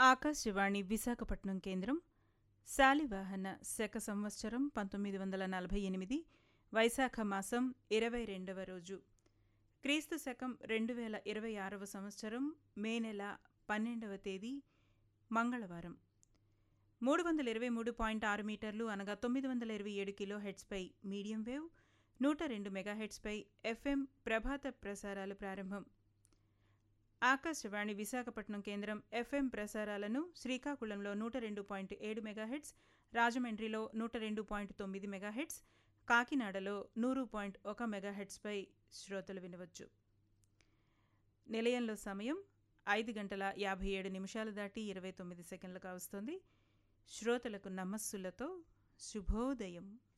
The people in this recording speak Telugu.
ఆకాశవాణి విశాఖపట్నం కేంద్రం శాలివాహన శక సంవత్సరం పంతొమ్మిది వందల నలభై ఎనిమిది వైశాఖ మాసం ఇరవై రెండవ రోజు క్రీస్తు శకం రెండు వేల ఇరవై ఆరవ సంవత్సరం మే నెల పన్నెండవ తేదీ మంగళవారం మూడు వందల ఇరవై మూడు పాయింట్ ఆరు మీటర్లు అనగా తొమ్మిది వందల ఇరవై ఏడు కిలో హెడ్స్పై మీడియం వేవ్ నూట రెండు మెగాహెడ్స్పై ఎఫ్ఎం ప్రభాత ప్రసారాలు ప్రారంభం ఆకాశవాణి విశాఖపట్నం కేంద్రం ఎఫ్ఎం ప్రసారాలను శ్రీకాకుళంలో నూట రెండు పాయింట్ ఏడు మెగాహెట్స్ రాజమండ్రిలో నూట రెండు పాయింట్ తొమ్మిది మెగాహెట్స్ కాకినాడలో నూరు పాయింట్ ఒక మెగాహెట్స్పై శ్రోతలు వినవచ్చు నిలయంలో సమయం ఐదు గంటల యాభై ఏడు నిమిషాలు దాటి ఇరవై తొమ్మిది సెకండ్లు కావస్తుంది శ్రోతలకు నమస్సులతో శుభోదయం